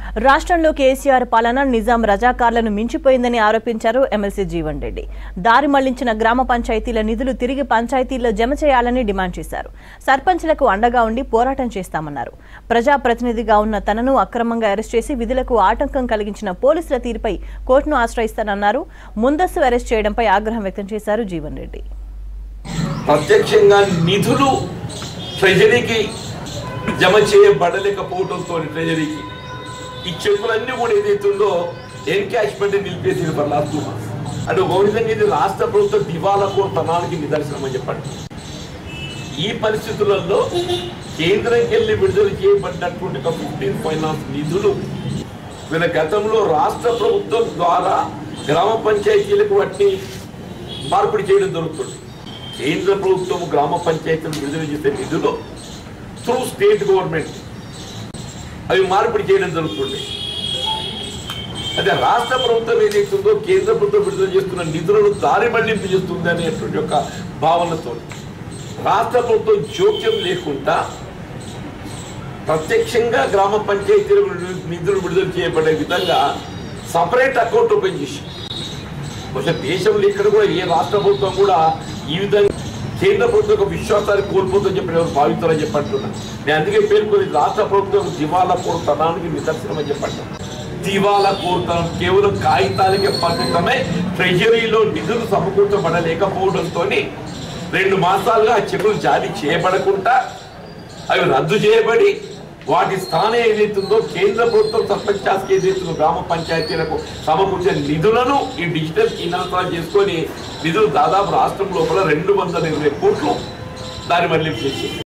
రాష్ట్రంలో కేసీఆర్ పాలన నిజాం రజాకార్లను మించిపోయిందని ఆరోపించారు ఎమ్మెల్సీ జీవన్ రెడ్డి దారి మళ్లించిన గ్రామ పంచాయతీల నిధులు తిరిగి పంచాయతీల్లో జమ చేయాలని డిమాండ్ చేశారు సర్పంచ్లకు అండగా ఉండి పోరాటం చేస్తామన్నారు ప్రజాప్రతినిధిగా ఉన్న తనను అక్రమంగా అరెస్ట్ చేసి విధులకు ఆటంకం కలిగించిన పోలీసుల తీరుపై కోర్టును ఆశ్రయిస్తానన్నారు ముందస్తు అరెస్ట్ చేయడంపై ఆగ్రహం వ్యక్తం చేశారు జీవన్ రెడ్డి ప్రత్యక్షంగా నిధులు ట్రెజరీకి జమ చేయబడలేకపోవడంతో ట్రెజరీకి ఈ చెక్కులన్నీ కూడా ఏదైతుందో ఎన్కాష్మెంట్ నిలిపేసింది ఫర్ లాస్ట్ టూ మంత్స్ అంటే ఒక విధంగా ఇది రాష్ట్ర ప్రభుత్వం దివాలా కోరుతనానికి నిదర్శనం అని చెప్పండి ఈ పరిస్థితులలో కేంద్రంకి వెళ్ళి విడుదల చేయబడినటువంటి ఒక ఫిఫ్టీన్ ఫైనాన్స్ నిధులు వీళ్ళ గతంలో రాష్ట్ర ప్రభుత్వం ద్వారా గ్రామ పంచాయతీలకు వాటిని మార్పిడి చేయడం జరుగుతుంది కేంద్ర ప్రభుత్వం గ్రామ పంచాయతీలు విడుదల చేసే నిధులు త్రూ స్టేట్ గవర్నమెంట్ అవి మార్పిడి చేయడం జరుగుతుంది అదే రాష్ట్ర ప్రభుత్వం ఏదైతుందో కేంద్ర ప్రభుత్వం విడుదల చేస్తున్న నిధులను దారి మళ్లింపు చేస్తుంది అనేటువంటి ఒక భావనతో రాష్ట్ర ప్రభుత్వం జోక్యం లేకుండా ప్రత్యక్షంగా గ్రామ పంచాయతీల నిధులు విడుదల చేయబడే విధంగా సపరేట్ అకౌంట్ ఓపెన్ చేసి బహుశా దేశంలో ఇక్కడ కూడా ఏ రాష్ట్ర ప్రభుత్వం కూడా ఈ విధంగా కేంద్ర ప్రభుత్వం యొక్క విశ్వాసాన్ని కోల్పోతుందని చెప్పి ఎవరు భావిస్తారని చెప్పంటున్నా నేను అందుకే పేర్కొని రాష్ట్ర ప్రభుత్వం దివాలా కోరుతనానికి నిదర్శనం అని చెప్పంటున్నా దివాలా కోరుతనం కేవలం కాగితాలకే పరిమితమై ట్రెజరీలో నిధులు సమకూర్చబడలేకపోవడంతో రెండు మాసాలుగా ఆ చెక్కులు జారీ చేయబడకుండా అవి రద్దు చేయబడి వాటి స్థానం ఏదైతుందో కేంద్ర ప్రభుత్వం సర్పంచాస్కి ఏదైతుందో గ్రామ పంచాయతీలకు సమకూర్చే నిధులను ఈ డిజిటల్ ఇనాల్ట్రాల్ చేసుకొని నిధులు దాదాపు రాష్ట్రం లోపల రెండు వందల ఇరవై కోట్లు దాని మళ్లింపు చేసి